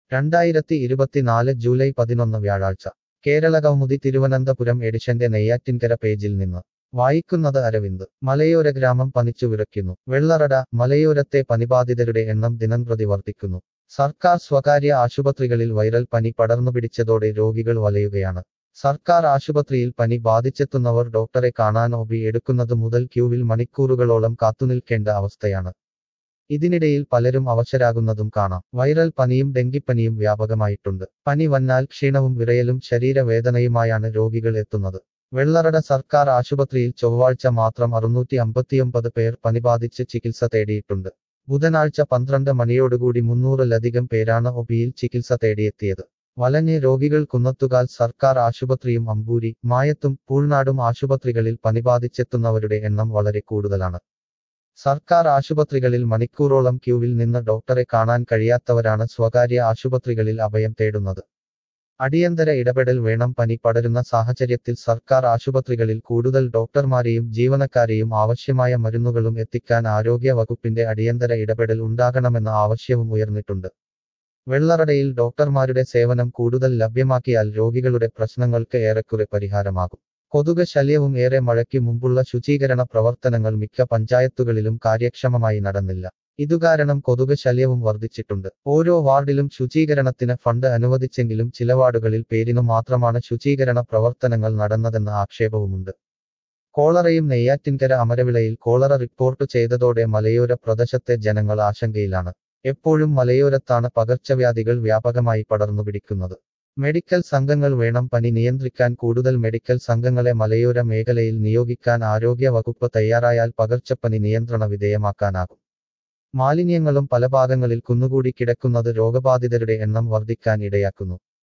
രണ്ടായിരത്തി ഇരുപത്തിനാല് ജൂലൈ പതിനൊന്ന് വ്യാഴാഴ്ച കേരള കൗമുദി തിരുവനന്തപുരം എഡിഷന്റെ നെയ്യാറ്റിൻകര പേജിൽ നിന്ന് വായിക്കുന്നത് അരവിന്ദ് മലയോര ഗ്രാമം പനിച്ചു വിറയ്ക്കുന്നു വെള്ളറട മലയോരത്തെ പനിബാധിതരുടെ എണ്ണം ദിനംപ്രതി വർദ്ധിക്കുന്നു സർക്കാർ സ്വകാര്യ ആശുപത്രികളിൽ വൈറൽ പനി പടർന്നുപിടിച്ചതോടെ രോഗികൾ വലയുകയാണ് സർക്കാർ ആശുപത്രിയിൽ പനി ബാധിച്ചെത്തുന്നവർ ഡോക്ടറെ കാണാൻ ഒബി എടുക്കുന്നത് മുതൽ ക്യൂവിൽ മണിക്കൂറുകളോളം കാത്തുനിൽക്കേണ്ട അവസ്ഥയാണ് ഇതിനിടയിൽ പലരും അവശരാകുന്നതും കാണാം വൈറൽ പനിയും ഡെങ്കിപ്പനിയും വ്യാപകമായിട്ടുണ്ട് പനി വന്നാൽ ക്ഷീണവും വിറയലും ശരീരവേദനയുമായാണ് രോഗികൾ എത്തുന്നത് വെള്ളറട സർക്കാർ ആശുപത്രിയിൽ ചൊവ്വാഴ്ച മാത്രം അറുന്നൂറ്റി അമ്പത്തിയൊമ്പത് പേർ പനി ബാധിച്ച് ചികിത്സ തേടിയിട്ടുണ്ട് ബുധനാഴ്ച പന്ത്രണ്ട് മണിയോടുകൂടി മുന്നൂറിലധികം പേരാണ് ഒബിയിൽ ചികിത്സ തേടിയെത്തിയത് വലഞ്ഞ് രോഗികൾ കുന്നത്തുകാൽ സർക്കാർ ആശുപത്രിയും അമ്പൂരി മായത്തും പൂൾനാടും ആശുപത്രികളിൽ പനി ബാധിച്ചെത്തുന്നവരുടെ എണ്ണം വളരെ കൂടുതലാണ് സർക്കാർ ആശുപത്രികളിൽ മണിക്കൂറോളം ക്യൂവിൽ നിന്ന് ഡോക്ടറെ കാണാൻ കഴിയാത്തവരാണ് സ്വകാര്യ ആശുപത്രികളിൽ അഭയം തേടുന്നത് അടിയന്തര ഇടപെടൽ വേണം പനി പടരുന്ന സാഹചര്യത്തിൽ സർക്കാർ ആശുപത്രികളിൽ കൂടുതൽ ഡോക്ടർമാരെയും ജീവനക്കാരെയും ആവശ്യമായ മരുന്നുകളും എത്തിക്കാൻ ആരോഗ്യ വകുപ്പിന്റെ അടിയന്തര ഇടപെടൽ ഉണ്ടാകണമെന്ന ആവശ്യവും ഉയർന്നിട്ടുണ്ട് വെള്ളറടയിൽ ഡോക്ടർമാരുടെ സേവനം കൂടുതൽ ലഭ്യമാക്കിയാൽ രോഗികളുടെ പ്രശ്നങ്ങൾക്ക് ഏറെക്കുറെ പരിഹാരമാകും കൊതുക് ശല്യവും ഏറെ മഴയ്ക്ക് മുമ്പുള്ള ശുചീകരണ പ്രവർത്തനങ്ങൾ മിക്ക പഞ്ചായത്തുകളിലും കാര്യക്ഷമമായി നടന്നില്ല ഇതുകാരണം കൊതുക് ശല്യവും വർദ്ധിച്ചിട്ടുണ്ട് ഓരോ വാർഡിലും ശുചീകരണത്തിന് ഫണ്ട് അനുവദിച്ചെങ്കിലും ചില വാർഡുകളിൽ പേരിനു മാത്രമാണ് ശുചീകരണ പ്രവർത്തനങ്ങൾ നടന്നതെന്ന ആക്ഷേപവുമുണ്ട് കോളറയും നെയ്യാറ്റിൻകര അമരവിളയിൽ കോളറ റിപ്പോർട്ട് ചെയ്തതോടെ മലയോര പ്രദേശത്തെ ജനങ്ങൾ ആശങ്കയിലാണ് എപ്പോഴും മലയോരത്താണ് പകർച്ചവ്യാധികൾ വ്യാപകമായി പടർന്നുപിടിക്കുന്നത് മെഡിക്കൽ സംഘങ്ങൾ വേണം പനി നിയന്ത്രിക്കാൻ കൂടുതൽ മെഡിക്കൽ സംഘങ്ങളെ മലയോര മേഖലയിൽ നിയോഗിക്കാൻ ആരോഗ്യ വകുപ്പ് തയ്യാറായാൽ പകർച്ചപ്പനി നിയന്ത്രണ വിധേയമാക്കാനാകും മാലിന്യങ്ങളും പല ഭാഗങ്ങളിൽ കുന്നുകൂടി കിടക്കുന്നത് രോഗബാധിതരുടെ എണ്ണം വർദ്ധിക്കാൻ ഇടയാക്കുന്നു